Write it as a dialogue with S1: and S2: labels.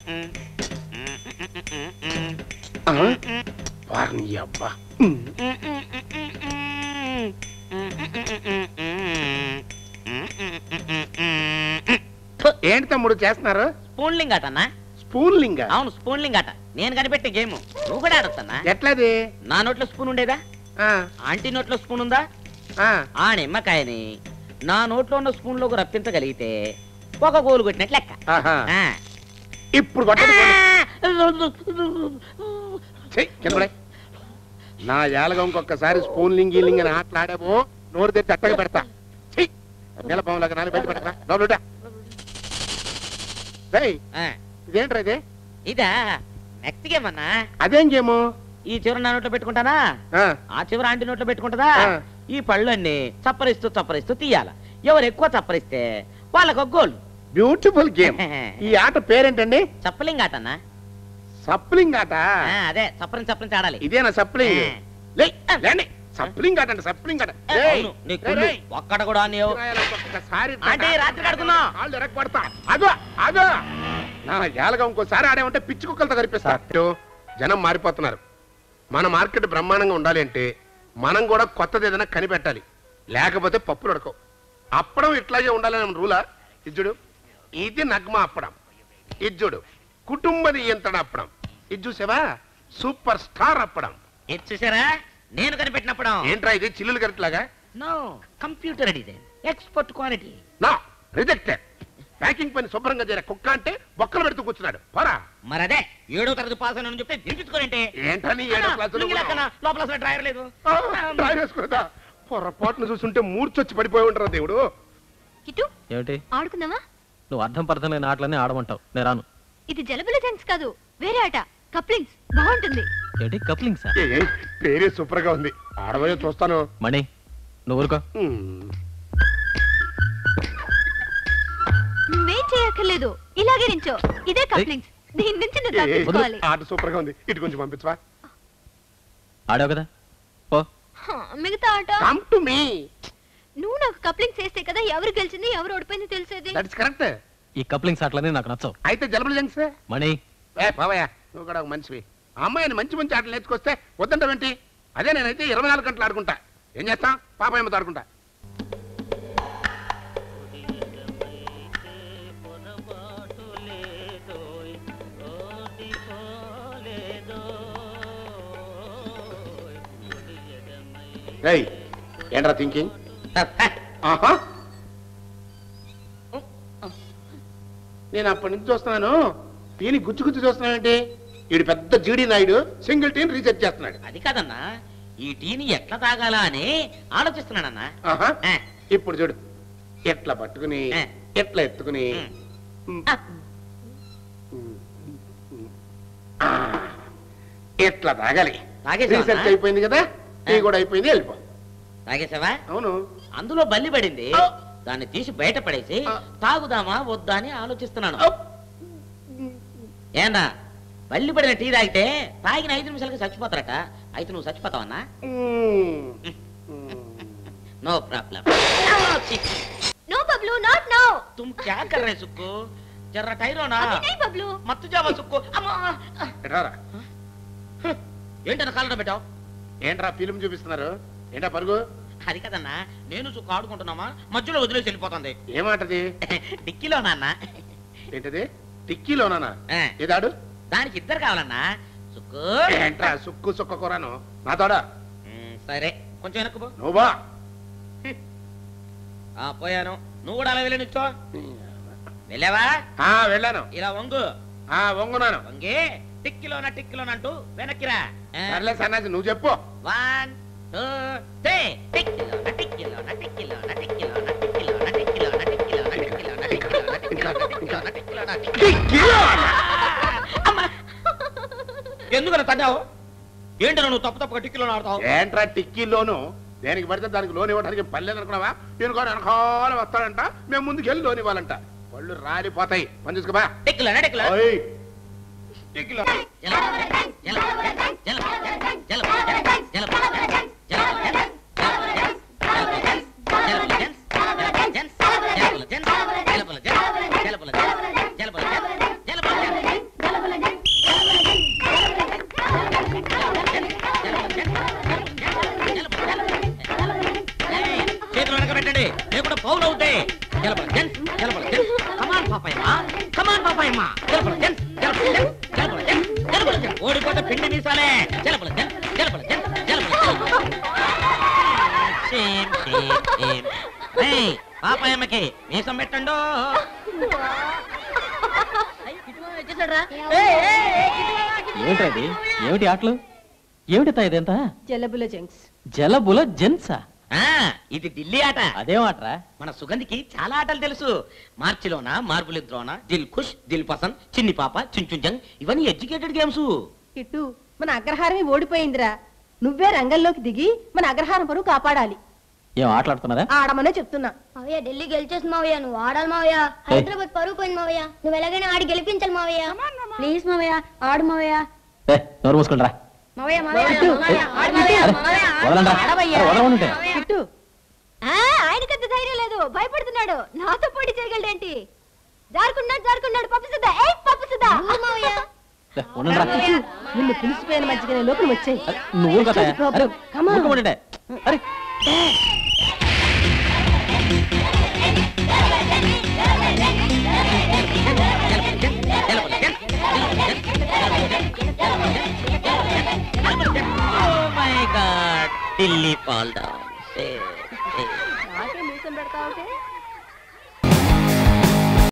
S1: ఆ? వారిని అబ్బా ఏంటి తమ్ముడు చేస్తున్నారు
S2: స్పూన్లింగ్ ఆట అన్నా
S1: స్పూన్ లింగ
S2: అవును స్పూన్లింగ్ ఆట నేను కనిపెట్టే గేమ్ నువ్వు కూడా ఆడొద్దన్నా
S1: ఎట్లది
S2: నా నోట్లో స్పూన్ ఉండేదా
S1: ఆ,
S2: ఆంటీ నోట్లో స్పూన్ ఉందా
S1: ఆ.
S2: ఆ నిమ్మకాయని నా నోట్లో ఉన్న స్పూన్ లోకి రప్పించగలిగితే ఒక గోలు కొట్టినట్లు లెక్క
S1: ఆహా.
S2: ఆ.
S1: ఇప్పుడు కొట్టండి చెయ్, కింద పడే. నా ఏలగా ఇంకొకసారి స్పూన్ లింగి లింగ్ అని ఆటలాడామో నోరు తెచ్చి అట్టగా పెడతా చెయ్. నీలపాములాగా నాలుగు బయట పెట్టరా లోపల పెట్టా. రేయ్,
S2: ఆ.
S1: ఇదేంట్రా ఇది
S2: ఇదా నెక్స్ట్ గేమ్ అన్నా
S1: అదేం గేము
S2: ఈ చివర నా నోట్లో పెట్టుకుంటానా
S1: ఆ,
S2: ఆ చివర ఆంటీ నోట్లో పెట్టుకుంటుందా
S1: ఆ.
S2: ఈ పళ్ళన్నీ చప్పరిస్తూ చప్పరిస్తూ తీయాల ఎవరు ఎక్కువ చప్పరిస్తే వాళ్ళకు ఒక గోల్
S1: బ్యూటిఫుల్ గేమ్ ఈ ఆట పేరేంటండి
S2: చప్పలింగ్ ఆట అన్నా
S1: సప్లింగ్ ఆట
S2: ఆ, అదే చప్పరించి చప్పరించి ఆడాలి
S1: ఇదేనా సప్లింగ్
S2: ఆ.
S1: లే లేండి సప్లింగ్ ఆట అంటే సప్లింగ్ ఆట రేయ్,
S2: అవును, నీ కుళ్ళు.
S1: రేయ్,
S2: ఒక్కడ కూడా నీవు
S1: ఇస్రాయేల్ ఒక్కొక్కసారి
S2: ఆంటీ, రాత్రి ఆడుకుందాం.
S1: కాళ్ళు ఎరగొడతా అదో అదో నా ఏలగా ఇంకోసారి ఆడేమంటే పిచ్చి కుక్కలతో కనిపిస్తా జనం మారిపోతున్నారు మన మార్కెట్ బ్రహ్మాండంగా ఉండాలి అంటే మనం కూడా కొత్తది ఏదైనా కనిపెట్టాలి లేకపోతే పప్పులు ఉడకవు అప్పడం ఇట్లాగే ఉండాలని రూలా ఇజ్జుడు ఇది నగ్మ అప్పడం ఇజ్జుడు కుటుంబ నియంత్రణ అప్పడం ఇది చూసావా సూపర్ స్టార్ అప్పడం
S2: ఇది చూసారా నేను కనిపెట్టినప్పుడు
S1: ఏంట్రా ఇది చిల్లులు కరెక్ట్లాగా
S2: no computer design expert quality
S1: నా రిజెక్టెడ్ ప్యాకింగ్ పని శుభ్రంగా చేరే కుక్క అంటే బొక్కలు పెడుతూ కూర్చున్నాడు పోరా
S2: మరి అదే ఏడో తరగతి పాస్ అని చెప్తే వినిపించుకోనంటే
S1: ఏంటని ఏడో క్లాసులో ఉన్నావు?
S2: లోపల అసలు డ్రైవర్ లేదు
S1: ఆ, డ్రైవ్ వేసుకున్నదా పొరపాటును చూస్తుంటే మూర్చొచ్చి పడిపోయి ఉంటారా దేవుడు
S3: కిట్టు
S4: ఏమిటి
S3: ఆడుకుందామా
S4: నువ్వు అర్థం పర్థం లేని ఆటలన్నీ ఆడమంటావు నేను రాను
S3: ఇది జలబుల జంక్స్ కాదు వేరే ఆట కప్లింగ్స్ బాగుంటుంది
S4: ఏంటి కప్లింగ్ సార్
S1: ఏ, ఏ, పేరే సూపర్ గా ఉంది ఆడబోయే చూస్తాను
S4: మణి నువ్వు ఊరుకో
S1: ఉమ్.
S3: నువ్వేం చేయక్కర్లేదు ఇలాగే నించో ఇదే కప్లింగ్స్ దీని నుంచి నువ్వు
S1: ఏ, ఏ,
S3: తప్పించుకోవాలి
S1: ఆట సూపర్ గా ఉంది ఇటు కొంచెం పంపించవా
S4: ఆడావు కదా పో
S3: హ, మిగతా ఆట
S1: కమ్ టు మీ
S3: నువ్వు నాకు కప్లింగ్స్ చేస్తే కదా ఎవరు గెలిచింది ఎవరు ఓడిపోయింది తెలిసేది
S1: దట్స్ కరెక్ట్
S4: ఈ కప్లింగ్స్ ఆటలన్నీ నాకు నచ్చవు
S1: అయితే జలబుల జంక్స్
S4: మణి
S1: ఏ బావయ్య నువ్వు కూడా ఒక మనిషివి ఆ అమ్మాయిని మంచి మంచి ఆటలు నేర్చుకొస్తే వద్దంటావేంటి అదే నేనైతే ఇరవై నాలుగు గంటలు ఆడుకుంటా ఏం చేస్తాం పాప ఏమతో ఆడుకుంటా రేయ్ ఏంట్రా థింకింగ్ ఆహా నేను అప్పటి నుంచి చూస్తున్నాను దీని గుచ్చి గుచ్చి చూస్తున్నానంటే వీడు పెద్ద జీడి నాయుడు సింగిల్ టీని రీసెర్చ్ చేస్తున్నాడు
S2: అది కాదన్నా ఈ టీని ఎట్లా తాగాలా అని ఆలోచిస్తున్నానన్నా
S1: ఆహా
S2: ఆ.
S1: ఇప్పుడు చూడు ఎట్లా పట్టుకుని
S2: ఆ.
S1: ఎట్లా ఎత్తుకుని
S2: ఉమ్.
S1: ఉమ్. ఆ. ఎట్లా తాగాలి
S2: తాగేసావా?
S1: రీసెర్చ్ అయిపోయింది కదా టీ కూడా అయిపోయింది వెళ్ళిపో
S2: తాగేసావా
S1: అవును
S2: అందులో బల్లి పడింది
S1: ఆ.
S2: దాన్ని తీసి బయట పడేసి
S1: ఆ.
S2: తాగుదామా వద్దా అని ఆలోచిస్తున్నాను
S1: అప్.
S2: ఏందా బల్లి పడిన టీ తాగితే తాగిన ఐదు నిమిషాలకి చచ్చిపోతారట అయితే నువ్వు చచ్చిపోతావన్నా
S1: ఉమ్. ఉమ్.
S2: No problem
S3: no Bablu not no
S2: तुम क्या कर रहे सुक्कू जरा టైరో నా
S3: అవి నై బబ్లు
S2: మత్తు జావా సుక్కు అమ్మా
S1: ఎట్రారా
S2: ఏంటన్న కాలంలో పెట్టావు
S1: ఏంట్రా ఫిలిం చూపిస్తున్నారు ఏంటా పరుగు
S2: అది కదన్నా నేను సుక్కు ఆడుకుంటున్నామా మధ్యలో వదిలేసి వెళ్ళిపోతుంది
S1: ఏమాటది
S2: డిక్కీలో నాన్న
S1: ఏంటది టిక్కీలోనా
S2: ఆ,
S1: ఏదాడు
S2: దానికి ఇద్దరు కావాలన్నా సుక్కు
S1: ఏంట్రా సుక్కు సుక్క కూరను నా తోడా
S2: ఉమ్, సరే కొంచెం వెనక్కు పో
S1: నువ్వు బా
S2: ఆ, పోయాను నువ్వు కూడా అలా వెళ్ళి నిచ్చో వెళ్ళావా
S1: ఆ వెళ్ళాను
S2: ఇలా వంగు
S1: ఆ వంగునాను
S2: వంగి టిక్కిలోన టిక్కిలోన అంటూ వెనక్కిరా
S1: సర్లే సన్నాసి నువ్వు చెప్పు
S2: వన్ టూ త్రీ టిక్కిలోన టిక్కిలోన టిక్కిలోన టిక్కిలోన టిక్కిలోన టిక్కిలోన టిక్కిలోన టిక్కిలోన టిక్కిలోన టిక్కిలోన టిక్కిలోన టిక్కిలోన అమ్మా! ఎందుకని తన్నావు ఏంటో నువ్వు తప్పు తప్పుగా టిక్కిలోన ఆడతావు
S1: ఏంట్రా టిక్కీలోను దేనికి పడితే దానికి లోన్ ఇవ్వడానికి పల్లెదు అనుకున్నావా నేను కూడా వెనకాల వస్తాడంట మేము ముందుకు వెళ్ళి లోన్ ఇవ్వాలంట వాళ్ళు రాలిపోతాయి పని చూసుకోబా
S2: టిక్కిలోన టిక్కిలోన
S1: ఓయ్. టిక్కీలో
S2: జల జల జల జల జల జల కమా జలపల జన్ జలపల జన్ జలపల జన్ జలపల జన్ ఓడిపోతే పిండి మీసాలే జలపల జన్ జలపల జన్ జలపల జన్ సేమ్ సేమ్ సేమ్ ఏయ్ పాపాయమ్మకి మీసం పెట్టండు
S4: ఏమిటి అది ఏమిటి ఆటలు ఏమిటి తా ఇదెంత
S5: జలబుల జంక్స్
S4: జలబుల జెన్సా
S2: ఆ ఇది ఢిల్లీ ఆట
S4: అదేం ఆటరా
S2: మన సుగంధికి చాలా ఆటలు తెలుసు మార్చిలోన మార్బులిద్రోన దిల్ ఖుష్ దిల్ పసంద్ చిన్ని పాప చుంచుంజంగ్ ఇవన్నీ ఎడ్యుకేటెడ్ గేమ్స్
S5: ఇటు మన అగ్రహారమే ఓడిపోయిందిరా నువ్వే రంగంలోకి దిగి మన అగ్రహారం పరువు కాపాడాలి
S4: ఏం ఆటలాడుతున్నారా
S5: ఆడమనే చెప్తున్నా
S6: మావయ్య ఢిల్లీ గెలిచేసి మావయ్య నువ్వు ఆడాలి మావయ్య హైదరాబాద్ పరుగు పోయింది మావయ్య నువ్వు ఎలాగైనా ఆడి గెలిపించాలి మావయ్య ప్లీజ్ మావయ్య ఆడు మావయ్య
S4: ఏ నోరు మూసుకుంటారా
S6: మావయ్య మావయ్య
S5: ఇటు.
S6: మావయ్య, ఆడు మావయ్య,
S4: అరే
S6: మావయ్య,
S4: వదలండ్రా.
S5: ఆడవయ్యా.
S4: అరే, వదలమనుంటే.
S5: ఇటు
S3: ఆ, ఆయనకంత ధైర్యం లేదు భయపడుతున్నాడు నాతో పోటీ చేయగలడేంటి జారుకున్నాడు జారుకున్నాడు పప్పు సుద్దా ఏ పప్పు సుద్దా మావయ్య
S4: ఏ, ఉండండ్రా.
S5: ఇటు. నిన్ను పిలిచిపోయిన మధ్యగా లోపల వచ్చాయి
S4: అరే, నువ్వు ఊరుకో తాయ. అరే
S5: Come on.
S4: ఊరుకోమంటుంటే. అరే
S2: ఢిల్లీ ఫాల్ డౌన్
S5: నాకే మీసం పెడతావుటే